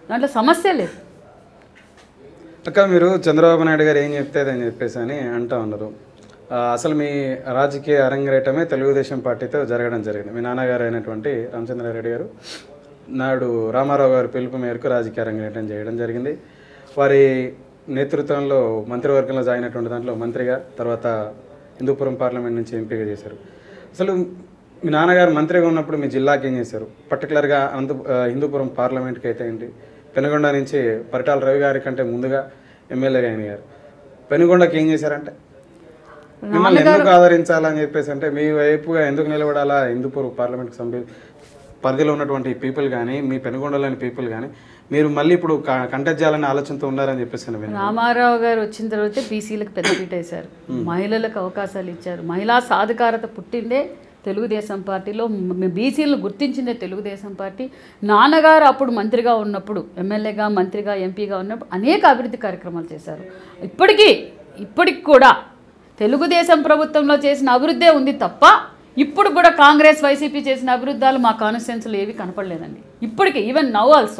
దాంట్లో సమస్య లేదు అక్క మీరు చంద్రబాబు నాయుడు గారు ఏం చెప్తేదని చెప్పేసి అని అంటా ఉన్నారు ఆ, అసలు మీ రాజకీయ అరంగేటమే తెలుగుదేశం పార్టీతో జరగడం జరిగింది మీ నాన్నగారు అయినటువంటి రామచంద్రారెడ్డి గారు నాడు రామారావు గారి పిలుపు మేరకు రాజకీయ అరంగేటం చేయడం జరిగింది వారి నేతృత్వంలో మంత్రివర్గంలో జాయిన్ అయినటువంటి దాంట్లో మంత్రిగా తర్వాత హిందూపురం పార్లమెంట్ నుంచి ఎంపీగా చేశారు అసలు మీ నాన్నగారు మంత్రిగా ఉన్నప్పుడు మీ జిల్లాకి ఏం చేశారు పర్టికులర్గా అనంత ఆ, హిందూపురం పార్లమెంట్కి అయితే ఏంటి పెనుగొండ నుంచి పరిటాల రవి గారి కంటే ముందుగా ఎమ్మెల్యేగా అయిన గారు పెనుగొండకి ఏం చేశారంటే మిమ్మల్ని ఎందుకు ఆదరించాలని చెప్పేసి అంటే మీ వైపుగా ఎందుకు నిలబడాలా హిందూపూర్ పార్లమెంట్ సభ్యు పరిధిలో ఉన్నటువంటి పీపుల్ కానీ మీ పెనుగొండలోని పీపుల్ కానీ మీరు మళ్ళీ ఇప్పుడు కంటెక్ట్ చేయాలనే ఆలోచనతో ఉన్నారని చెప్పేసి నేను విన్నాను. రామారావు గారు వచ్చిన తర్వాత బీసీలకు పెద్దపీట వేశారు మహిళలకు అవకాశాలు ఇచ్చారు మహిళా సాధికారత పుట్టిందే తెలుగుదేశం పార్టీలో మ- బీసీలను గుర్తించిందే తెలుగుదేశం పార్టీ నాన్నగారు అప్పుడు మంత్రిగా ఉన్నప్పుడు ఎమ్మెల్యేగా మంత్రిగా ఎంపీగా ఉన్నప్పుడు అనేక అభివృద్ధి కార్యక్రమాలు చేశారు ఇప్పటికీ ఇప్పటికి కూడా తెలుగుదేశం ప్రభుత్వంలో చేసిన అభివృద్ధే ఉంది తప్ప ఇప్పుడు కూడా కాంగ్రెస్ వైసీపీ చేసిన అభివృద్ధాలు మా కాన్స్టిట్యున్సీలో ఏవి కనపడలేదండి ఇప్పటికీ ఈవెన్ నవ్ ఆల్సో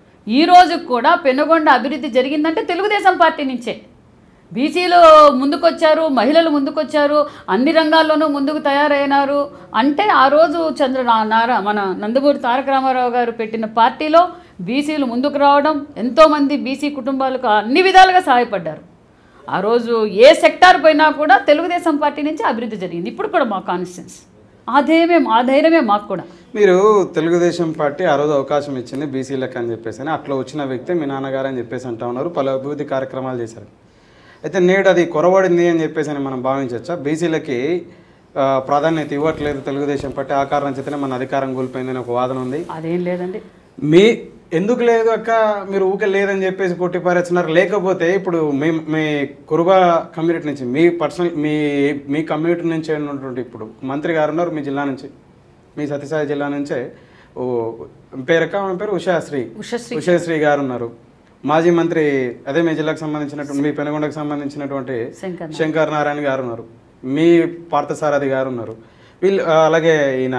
ఈ రోజు కూడా పెనుగొండ అభివృద్ధి జరిగిందంటే తెలుగుదేశం పార్టీ నుంచే బీసీలు ముందుకొచ్చారు మహిళలు ముందుకొచ్చారు అన్ని రంగాల్లోనూ ముందుకు తయారైనారు అంటే ఆ రోజు చంద్ర నా- నారా మన నందమూరి తారక రామారావు గారు పెట్టిన పార్టీలో బీసీలు ముందుకు రావడం ఎంతోమంది బీసీ కుటుంబాలకు అన్ని విధాలుగా సహాయపడ్డారు ఆ రోజు ఏ సెక్టార్ పోయినా కూడా తెలుగుదేశం పార్టీ నుంచి అభివృద్ధి జరిగింది ఇప్పుడు కూడా మా కాన్స్టిట్యున్స్ ఆ ధైర్యమే ఆ ధైర్యమే మాకు కూడా మీరు తెలుగుదేశం పార్టీ ఆ రోజు అవకాశం ఇచ్చింది బీసీలకు అని చెప్పేసి అని అట్లా వచ్చిన వ్యక్తి మీ నాన్నగారు అని చెప్పేసి అంటా ఉన్నారు పలు అభివృద్ధి కార్యక్రమాలు చేశారు అయితే నేడు అది కొరవడింది అని చెప్పేసి అని మనం భావించవచ్చా బీసీలకి ఆ, ప్రాధాన్యత ఇవ్వట్లేదు తెలుగుదేశం పార్టీ ఆ కారణం చేతనే మన అధికారం కోల్పోయిందని ఒక వాదన ఉంది అదేం లేదండి మీ ఎందుకు లేదు అక్క మీరు ఊకే లేదని చెప్పేసి కొట్టిపారేస్తున్నారు లేకపోతే ఇప్పుడు మీ మీ కురుబా కమ్యూనిటీ నుంచి మీ పర్సనల్ మీ మీ కమ్యూనిటీ నుంచి ఉన్నటువంటి ఇప్పుడు మంత్రి గారు ఉన్నారు మీ జిల్లా నుంచి మీ సత్యసాయి జిల్లా నుంచే ఓ పేరక్క ఆమె పేరు ఉషాశ్రీ ఉషశ్రీ ఉషాశ్రీ గారు ఉన్నారు మాజీ మంత్రి అదే మీ జిల్లాకు సంబంధించినటువంటి మీ పెనుగొండకు సంబంధించినటువంటి శంకర్ శంకర్ నారాయణ గారు ఉన్నారు మీ పార్థసారథి గారు ఉన్నారు వీళ్ళు ఆ, అలాగే ఈయన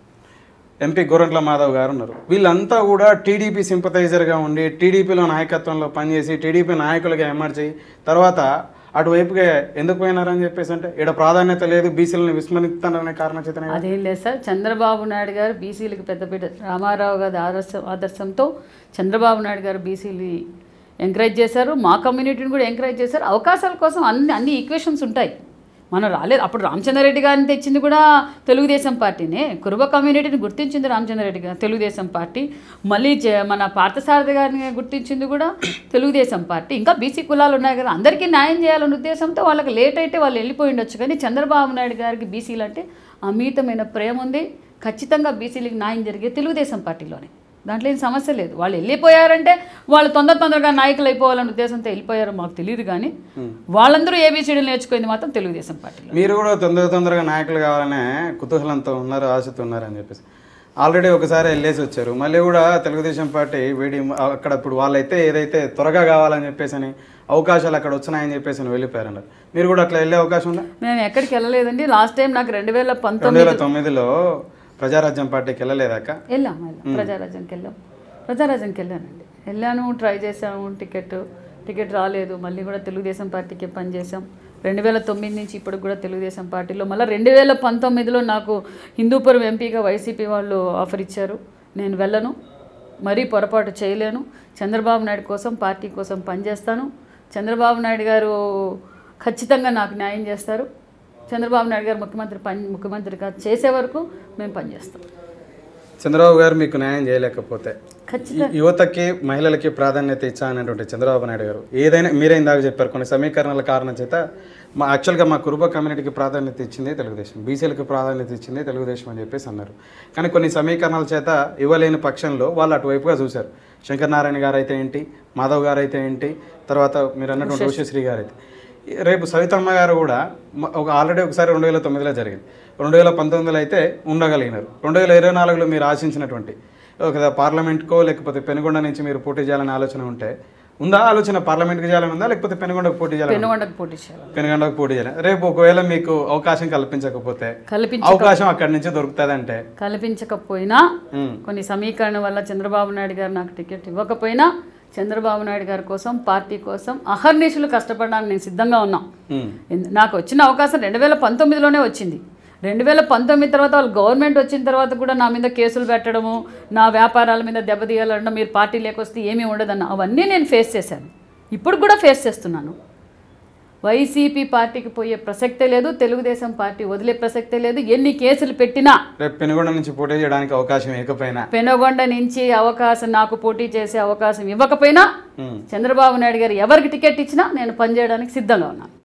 ఎంపీ గోరంట్ల మాధవ్ గారు ఉన్నారు వీళ్ళంతా కూడా టీడీపీ సింపథైజర్గా ఉండి టీడీపీలో నాయకత్వంలో పనిచేసి టీడీపీ నాయకులుగా ఎమర్చి తర్వాత అటువైపుగా ఎందుకు పోయినారని చెప్పేసి అంటే ఇక్కడ ప్రాధాన్యత లేదు బీసీలను విస్మరిస్తారనే కారణం చేతనే కదా. అదేం లేదు సార్ చంద్రబాబు నాయుడు గారు బీసీలకు పెద్దపీట రామారావు గారి ఆదర్శం ఆదర్శంతో చంద్రబాబు నాయుడు గారు బీసీని ఎంకరేజ్ చేశారు మా కమ్యూనిటీని కూడా ఎంకరేజ్ చేశారు అవకాశాల కోసం అన్ని అన్ని ఈక్వేషన్స్ ఉంటాయి మనం రాలేదు అప్పుడు రామచంద్రారెడ్డి గారిని తెచ్చింది కూడా తెలుగుదేశం పార్టీనే కురుబ కమ్యూనిటీని గుర్తించింది రామచంద్రారెడ్డి గారు తెలుగుదేశం పార్టీ మళ్ళీ జ- మన పార్థసారథి గారిని గుర్తించింది కూడా తెలుగుదేశం పార్టీ ఇంకా బీసీ కులాలు ఉన్నాయి కదా అందరికీ న్యాయం చేయాలనే ఉద్దేశంతో వాళ్ళకి లేట్ అయితే వాళ్ళు వెళ్ళిపోయి ఉండొచ్చు కానీ చంద్రబాబు నాయుడు గారికి బీసీలు అంటే అమితమైన ప్రేమ ఉంది ఖచ్చితంగా బీసీలకు న్యాయం జరిగే తెలుగుదేశం పార్టీలోనే దాంట్లో ఏం సమస్య లేదు వాళ్ళు వెళ్ళిపోయారంటే వాళ్ళు తొందర తొందరగా నాయకులు అయిపోవాలనే ఉద్దేశంతో వెళ్ళిపోయారో మాకు తెలియదు కానీ వాళ్ళందరూ ఏబీసీడీలు నేర్చుకుంది మాత్రం తెలుగుదేశం పార్టీలో మీరు కూడా తొందర తొందరగా నాయకులు కావాలనే కుతూహలంతో ఉన్నారు ఆశతో ఉన్నారు అని చెప్పేసి ఆల్రెడీ ఒకసారి వెళ్ళేసి వచ్చారు మళ్ళీ కూడా తెలుగుదేశం పార్టీ వీడి అక్కడ ఇప్పుడు వాళ్ళైతే ఏదైతే త్వరగా కావాలని చెప్పేసి అని అవకాశాలు అక్కడ వచ్చినాయని చెప్పేసి అని వెళ్ళిపోయారన్నారు మీరు కూడా అట్లా వెళ్ళే అవకాశం ఉందా మేము ఎక్కడికి వెళ్ళలేదండి లాస్ట్ టైం నాకు రెండు వేల రెండు పంతొమ్మిది వేల తొమ్మిదిలో ప్రజారాజ్యం పార్టీకి వెళ్ళలేదాక వెళ్ళాం వెళ్ళాం ప్రజారాజ్యంకి వెళ్ళాం ప్రజారాజ్యంకి వెళ్ళానండి వెళ్ళాను ట్రై చేసాము టికెట్ టికెట్ రాలేదు మళ్ళీ కూడా తెలుగుదేశం పార్టీకి పనిచేసాం రెండు వేల తొమ్మిది నుంచి ఇప్పుడు కూడా తెలుగుదేశం పార్టీలో మళ్ళీ రెండు వేల పంతొమ్మిదిలో నాకు హిందూపురం ఎంపీగా వైసీపీ వాళ్ళు ఆఫర్ ఇచ్చారు నేను వెళ్ళను మరీ పొరపాటు చేయలేను చంద్రబాబు నాయుడు కోసం పార్టీ కోసం పనిచేస్తాను చంద్రబాబు నాయుడు గారు ఖచ్చితంగా నాకు న్యాయం చేస్తారు చంద్రబాబు నాయుడు గారు ముఖ్యమంత్రి పని ముఖ్యమంత్రిగా చేసే వరకు మేము పనిచేస్తాం చంద్రబాబు గారు మీకు న్యాయం చేయలేకపోతే ఖచ్చితంగా ఈ యువతకి మహిళలకి ప్రాధాన్యత ఇచ్చా అనేటువంటి చంద్రబాబు నాయుడు గారు ఏదైనా మీరే ఇందాక చెప్పారు కొన్ని సమీకరణల కారణం చేత మా యాక్చువల్గా మా కురుబ కమ్యూనిటీకి ప్రాధాన్యత ఇచ్చింది తెలుగుదేశం బీసీలకు ప్రాధాన్యత ఇచ్చింది తెలుగుదేశం అని చెప్పేసి అన్నారు కానీ కొన్ని సమీకరణల చేత ఇవ్వలేని పక్షంలో వాళ్ళు అటువైపుగా చూశారు శంకర్ నారాయణ గారు అయితే ఏంటి మాధవ్ గారు అయితే ఏంటి తర్వాత మీరు అన్నటువంటి ఉషశ్రీ గారు అయితే రేపు సవితమ్మ గారు కూడా మ- ఒక ఆల్రెడీ ఒకసారి రెండు వేల తొమ్మిదిలో జరిగింది రెండు వేల పంతొమ్మిదిలో అయితే ఉండగలిగినారు రెండు వేల ఇరవై నాలుగులో మీరు ఆశించినటువంటి ఒక పార్లమెంట్కో లేకపోతే పెనుగొండ నుంచి మీరు పోటీ చేయాలనే ఆలోచన ఉంటే ఉందా ఆలోచన పార్లమెంట్కి చేయాలని ఉందా లేకపోతే పెనుగొండకు పోటీ చేయాలని పెనుగొండకు పోటీ చేయాలి పెనుగొండకు పోటీ చేయాలి రేపు ఒకవేళ మీకు అవకాశం కల్పించకపోతే కల్పించ అవకాశం అక్కడి నుంచి దొరుకుతుందంటే కల్పించకపోయినా ఉమ్, కొన్ని సమీకరణ వల్ల చంద్రబాబు నాయుడు గారు నాకు టికెట్ ఇవ్వకపోయినా చంద్రబాబు నాయుడు గారి కోసం పార్టీ కోసం అహర్నిశలు కష్టపడడానికి నేను సిద్ధంగా ఉన్నా ఉమ్, ఎందు- నాకు వచ్చిన అవకాశం రెండు వేల పంతొమ్మిదిలోనే వచ్చింది రెండు వేల పంతొమ్మిది తర్వాత వాళ్ళు గవర్నమెంట్ వచ్చిన తర్వాత కూడా నా మీద కేసులు పెట్టడము నా వ్యాపారాల మీద దెబ్బతీయాలనడం మీరు పార్టీ లేకొస్తే ఏమీ ఉండదన్న అవన్నీ నేను ఫేస్ చేశాను ఇప్పుడు కూడా ఫేస్ చేస్తున్నాను వైసీపీ పార్టీకి పోయే ప్రసక్తే లేదు తెలుగుదేశం పార్టీ వదిలే ప్రసక్తే లేదు ఎన్ని కేసులు పెట్టినా రేపు పెనుగొండ నుంచి పోటీ చేయడానికి అవకాశం ఏకపోయినా పెనుగొండ నుంచి అవకాశం నాకు పోటీ చేసే అవకాశం ఇవ్వకపోయినా ఉమ్. చంద్రబాబు నాయుడు గారు ఎవరికి టికెట్ ఇచ్చినా నేను పనిచేయడానికి సిద్ధంగా ఉన్నాను